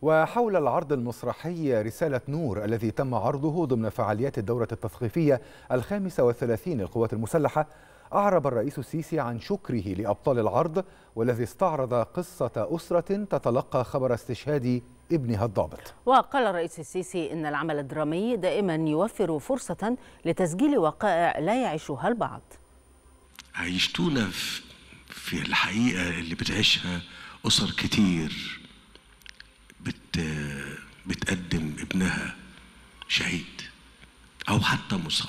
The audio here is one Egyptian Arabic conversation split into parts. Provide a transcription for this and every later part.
وحول العرض المسرحي رسالة نور الذي تم عرضه ضمن فعاليات الدورة التثقيفية الخامسة والثلاثين للقوات المسلحة أعرب الرئيس السيسي عن شكره لأبطال العرض والذي استعرض قصة أسرة تتلقى خبر استشهاد ابنها الضابط وقال الرئيس السيسي إن العمل الدرامي دائما يوفر فرصة لتسجيل وقائع لا يعيشها البعض عيشتونا في الحقيقة اللي بتعيشها أسر كتير بت بتقدم ابنها شهيد أو حتى مصاب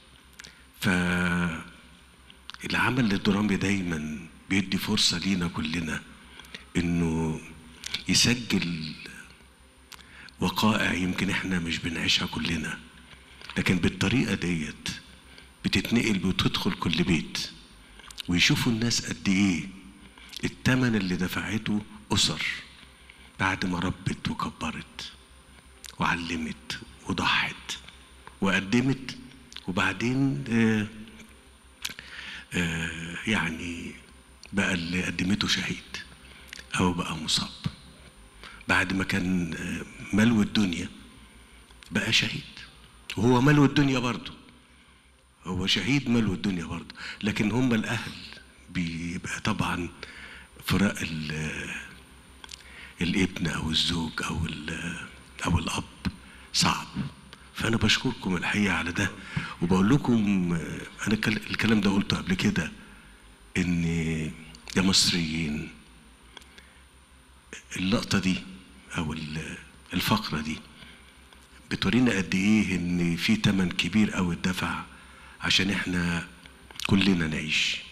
فالعمل الدرامي دايما بيدي فرصة لينا كلنا إنه يسجل وقائع يمكن احنا مش بنعيشها كلنا لكن بالطريقة ديت بتتنقل وتدخل كل بيت ويشوفوا الناس قد ايه التمن اللي دفعته أسر بعد ما ربت وكبرت وعلمت وضحت وقدمت وبعدين آآ آآ يعني بقى اللي قدمته شهيد أو بقى مصاب بعد ما كان ملو الدنيا بقى شهيد وهو ملو الدنيا برضه هو شهيد ملو الدنيا برضه لكن هم الأهل بيبقى طبعا فراق الابن او الزوج او او الاب صعب فانا بشكركم الحقيقه على ده وبقول لكم انا الكلام ده قلته قبل كده ان يا مصريين اللقطه دي او الفقره دي بتورينا قد ايه ان في تمن كبير قوي اتدفع عشان احنا كلنا نعيش